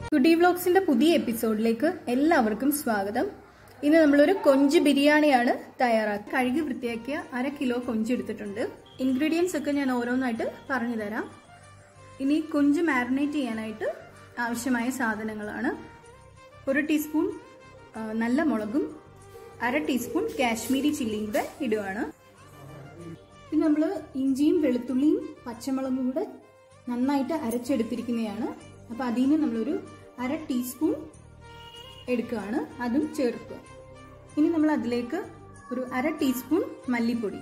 കുട്ടി വ്ലോഗ്സിന്റെ പുതിയ എപ്പിസോഡിലേക്ക് എല്ലാവർക്കും സ്വാഗതം ഇന്ന് നമ്മളൊരു കൊഞ്ച് ബിരിയാണിയാണ് തയ്യാറാക്കി കഴുകി വൃത്തിയാക്കിയ അര കിലോ കൊഞ്ച് എടുത്തിട്ടുണ്ട് ഇൻഗ്രീഡിയൻസ് ഒക്കെ ഞാൻ ഓരോന്നായിട്ട് പറഞ്ഞു തരാം ഇനി കൊഞ്ച് മാരിനേറ്റ് ചെയ്യാനായിട്ട് ആവശ്യമായ സാധനങ്ങളാണ് ഒരു ടീസ്പൂൺ ആ, നല്ല മുളകും അര ടീസ്പൂൺ കാശ്മീരി ചില്ലിയും കൂടെ ഇടുകയാണ് പിന്നെ നമ്മൾ ഇഞ്ചിയും വെളുത്തുള്ളിയും പച്ചമുളകും കൂടെ നന്നായിട്ട് അരച്ചെടുത്തിരിക്കുന്നതാണ് അപ്പോൾ അതിൽ നിന്ന് നമ്മളൊരു അര ടീസ്പൂൺ എടുക്കുകയാണ് അതും ചേർക്കുക ഇനി നമ്മൾ അതിലേക്ക് ഒരു അര ടീസ്പൂൺ മല്ലിപ്പൊടി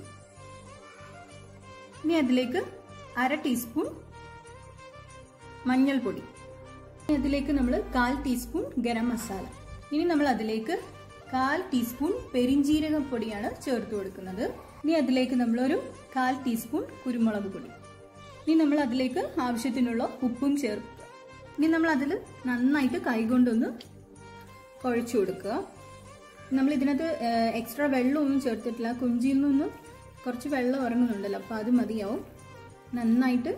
ഇനി അതിലേക്ക് അര ടീസ്പൂൺ മഞ്ഞൾപ്പൊടി ഇനി അതിലേക്ക് നമ്മൾ കാൽ ടീസ്പൂൺ ഗരം മസാല ഇനി നമ്മൾ അതിലേക്ക് കാൽ ടീസ്പൂൺ പെരിഞ്ജീരക പൊടിയാണ് ചേർത്ത് കൊടുക്കുന്നത് ഇനി അതിലേക്ക് നമ്മളൊരു കാൽ ടീസ്പൂൺ കുരുമുളക് പൊടി ഇനി നമ്മൾ അതിലേക്ക് ആവശ്യത്തിനുള്ള ഉപ്പും ചേർക്കുക ഇനി നമ്മൾ അതിൽ നന്നായിട്ട് കൈകൊണ്ടൊന്ന് കുഴച്ചു കൊടുക്കുക നമ്മൾ ഇതിനകത്ത് എക്സ്ട്രാ വെള്ളമൊന്നും ചേർത്തിട്ടില്ല കുഞ്ചിയിൽ നിന്നും കുറച്ച് വെള്ളം ഇറങ്ങുന്നുണ്ടല്ലോ അപ്പോൾ അത് മതിയാവും നന്നായിട്ട്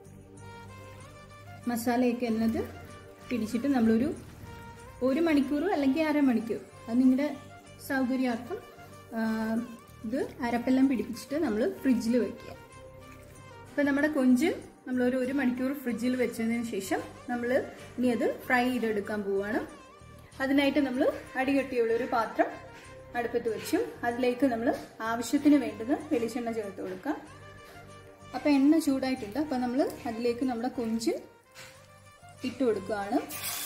മസാലയൊക്കെ അതിനകത്ത് പിടിച്ചിട്ട് നമ്മളൊരു ഒരു മണിക്കൂർ അല്ലെങ്കിൽ അരമണിക്കൂർ അത് നിങ്ങളുടെ സൗകര്യാർത്ഥം ആ, ഇത് അരപ്പെല്ലാം പിടിപ്പിച്ചിട്ട് നമ്മൾ ഫ്രിഡ്ജിൽ വെക്കുക അപ്പോൾ നമ്മുടെ കൊഞ്ച് നമ്മളൊരു ഒരു മണിക്കൂർ ഫ്രിഡ്ജിൽ വെച്ചതിന് ശേഷം നമ്മൾ ഇനി അത് ഫ്രൈ ചെയ്തെടുക്കാൻ പോവുകയാണ് അതിനായിട്ട് നമ്മൾ അടികട്ടിയുള്ള ഒരു പാത്രം അടുപ്പത്ത് വെച്ചു അതിലേക്ക് നമ്മൾ ആവശ്യത്തിന് വേണ്ടുന്ന വെളിച്ചെണ്ണ ചേർത്ത് കൊടുക്കാം അപ്പോൾ എണ്ണ ചൂടായിട്ടുണ്ട് അപ്പോൾ നമ്മൾ അതിലേക്ക് നമ്മുടെ കൊഞ്ച് ഇട്ട് കൊടുക്കുകയാണ്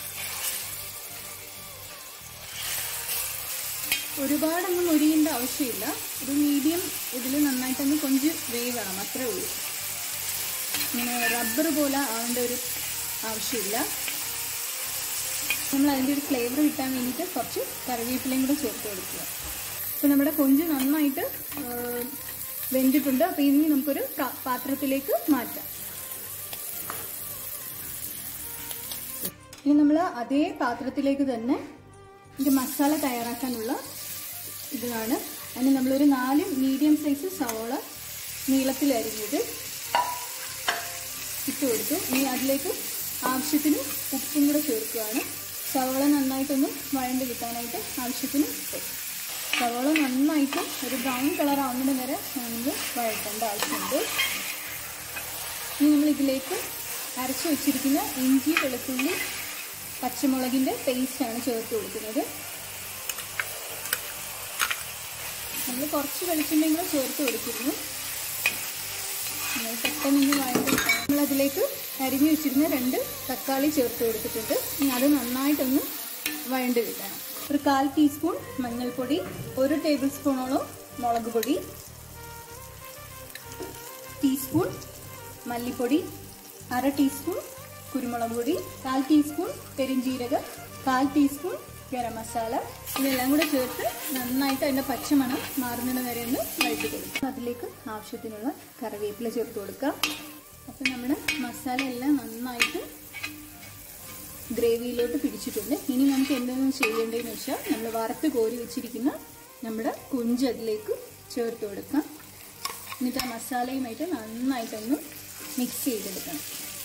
ഒരുപാടൊന്നും ഒരിയേണ്ട ആവശ്യമില്ല ഒരു മീഡിയം ഇതിൽ നന്നായിട്ടൊന്ന് കൊഞ്ച് വേവണം അത്രേ ഉള്ളൂ ഇങ്ങനെ റബ്ബർ പോലെ ആവേണ്ട ഒരു ആവശ്യമില്ല നമ്മൾ അതിൻ്റെ ഒരു ഫ്ലേവർ കിട്ടാൻ വേണ്ടിയിട്ട് കുറച്ച് കറിവേപ്പിലയും കൂടെ ചേർത്ത് കൊടുക്കുക അപ്പോൾ നമ്മുടെ കൊഞ്ച് നന്നായിട്ട് ആ, വെന്തിട്ടുണ്ട് അപ്പോൾ ഇനി നമുക്കൊരു ക- പാത്രത്തിലേക്ക് മാറ്റാം ഇനി നമ്മൾ അതേ പാത്രത്തിലേക്ക് തന്നെ ഇത് മസാല തയ്യാറാക്കാനുള്ള ഇതാണ് അതിന് നമ്മളൊരു നാല് മീഡിയം സൈസ് സവോള നീളത്തിൽ അരിഞ്ഞത് ഇട്ട് കൊടുത്തു ഇനി അതിലേക്ക് ആവശ്യത്തിന് ഉപ്പും കൂടെ ചേർക്കുകയാണ് സവോള നന്നായിട്ടൊന്ന് വഴണ്ട് കിട്ടാനായിട്ട് ആവശ്യത്തിന് ഉപ്പ് സവോള നന്നായിട്ട് ഒരു ബ്രൗൺ കളർ ആവുന്നത് വരെ നമുക്ക് വഴറ്റേണ്ട ആവശ്യമുണ്ട് ഇനി നമ്മൾ ഇതിലേക്ക് അരച്ചു വെച്ചിരിക്കുന്ന ഇഞ്ചി വെളുത്തുള്ളി പച്ചമുളകിൻ്റെ പേസ്റ്റാണ് ചേർത്ത് കൊടുക്കുന്നത് നമ്മൾ കുറച്ച് വെളിച്ചെണ്ണയും കൂടെ ചേർത്ത് കൊടുത്തിരുന്നു നമ്മൾ പെട്ടെന്ന് വഴണ്ട് നമ്മൾ അതിലേക്ക് അരിഞ്ഞു വെച്ചിരുന്ന രണ്ട് തക്കാളി ചേർത്ത് കൊടുത്തിട്ടുണ്ട് ഇനി അത് നന്നായിട്ടൊന്ന് വഴണ്ട് കിട്ടണം ഒരു കാൽ ടീസ്പൂൺ മഞ്ഞൾപ്പൊടി ഒരു ടേബിൾ സ്പൂണോളം മുളക് പൊടി ടീസ്പൂൺ മല്ലിപ്പൊടി അര ടീസ്പൂൺ കുരുമുളക് പൊടി കാൽ ടീസ്പൂൺ പെരിഞ്ജീരകം കാൽ ടീസ്പൂൺ ഗരം മസാല ഇതെല്ലാം കൂടെ ചേർത്ത് നന്നായിട്ട് അതിൻ്റെ പച്ചമണം മാറുന്നത് വരെ ഒന്ന് വഴറ്റി കൊടുക്കുക അതിലേക്ക് ആവശ്യത്തിനുള്ള കറിവേപ്പില ചേർത്ത് കൊടുക്കുക അപ്പം നമ്മുടെ മസാല എല്ലാം നന്നായിട്ട് ഗ്രേവിയിലോട്ട് പിടിച്ചിട്ടുണ്ട് ഇനി നമുക്ക് എന്തെങ്കിലും ചെയ്യേണ്ടതെന്ന് വെച്ചാൽ നമ്മൾ വറുത്ത് കോരി വെച്ചിരിക്കുന്ന നമ്മുടെ കുഞ്ച് അതിലേക്ക് ചേർത്ത് കൊടുക്കാം എന്നിട്ട് ആ മസാലയുമായിട്ട് നന്നായിട്ടൊന്ന് മിക്സ് ചെയ്തെടുക്കണം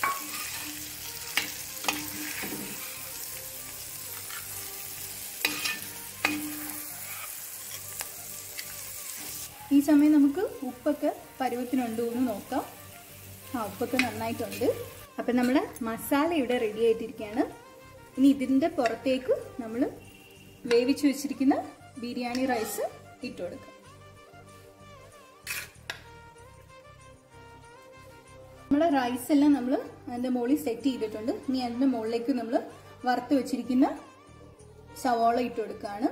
ഈ സമയം നമുക്ക് ഉപ്പൊക്കെ പരുവത്തിനുണ്ടോ എന്ന് നോക്കാം ആ ഉപ്പൊക്കെ നന്നായിട്ടുണ്ട് അപ്പം നമ്മുടെ മസാല ഇവിടെ റെഡി ആയിട്ടിരിക്കുകയാണ് ഇനി ഇതിൻ്റെ പുറത്തേക്ക് നമ്മൾ വേവിച്ച് വെച്ചിരിക്കുന്ന ബിരിയാണി റൈസ് ഇട്ട് കൊടുക്കാം നമ്മുടെ റൈസ് എല്ലാം നമ്മൾ അതിൻ്റെ മുകളിൽ സെറ്റ് ചെയ്തിട്ടുണ്ട് ഇനി അതിൻ്റെ മുകളിലേക്ക് നമ്മൾ വറുത്ത് വെച്ചിരിക്കുന്ന സവാള ഇട്ട് കൊടുക്കുകയാണ്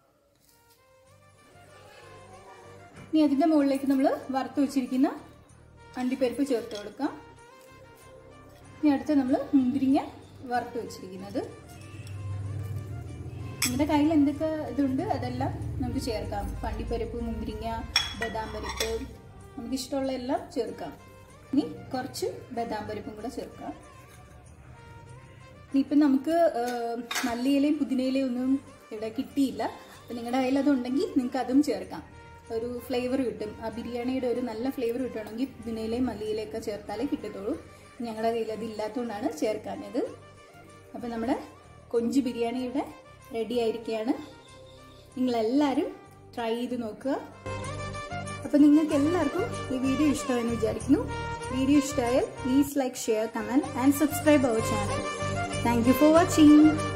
ഇനി അതിൻ്റെ മുകളിലേക്ക് നമ്മൾ വറുത്ത് വെച്ചിരിക്കുന്ന അണ്ടിപ്പരിപ്പ് ചേർത്ത് കൊടുക്കാം ഇനി അടുത്ത് നമ്മൾ മുന്തിരിങ്ങ വറുത്ത് വെച്ചിരിക്കുന്നത് നിങ്ങളുടെ കയ്യിൽ എന്തൊക്കെ ഇതുണ്ട് അതെല്ലാം നമുക്ക് ചേർക്കാം പണ്ടിപ്പരിപ്പ് മുന്തിരിങ്ങ ബദാം പരിപ്പ് നമുക്ക് ഇഷ്ടമുള്ള എല്ലാം ചേർക്കാം ഇനി കുറച്ച് ബദാം പരിപ്പും കൂടെ ചേർക്കാം ഇനിയിപ്പം നമുക്ക് ഏഹ്, മല്ലിയിലയും പുതിനയിലയും ഒന്നും ഇവിടെ കിട്ടിയില്ല അപ്പം നിങ്ങളുടെ കയ്യിൽ അതുണ്ടെങ്കിൽ നിങ്ങൾക്ക് അതും ചേർക്കാം ഒരു ഫ്ലേവർ കിട്ടും ആ ബിരിയാണിയുടെ ഒരു നല്ല ഫ്ലേവർ കിട്ടണമെങ്കിൽ പുതിനയിലയും മല്ലിയിലയും ഒക്കെ ചേർത്താലേ കിട്ടത്തുള്ളൂ ഞങ്ങളുടെ കയ്യിൽ അത് ഇല്ലാത്തതുകൊണ്ടാണ് ചേർക്കാഞ്ഞത് അപ്പം നമ്മുടെ കൊഞ്ച് ബിരിയാണി ഇവിടെ റെഡി ആയിരിക്കുകയാണ് നിങ്ങളെല്ലാവരും ട്രൈ ചെയ്ത് നോക്കുക അപ്പോൾ നിങ്ങൾക്ക് എല്ലാവർക്കും ഈ വീഡിയോ ഇഷ്ടമെന്ന് വിചാരിക്കുന്നു വീഡിയോ ഇഷ്ടമായാൽ please like share comment and subscribe അവർ channel thank you for watching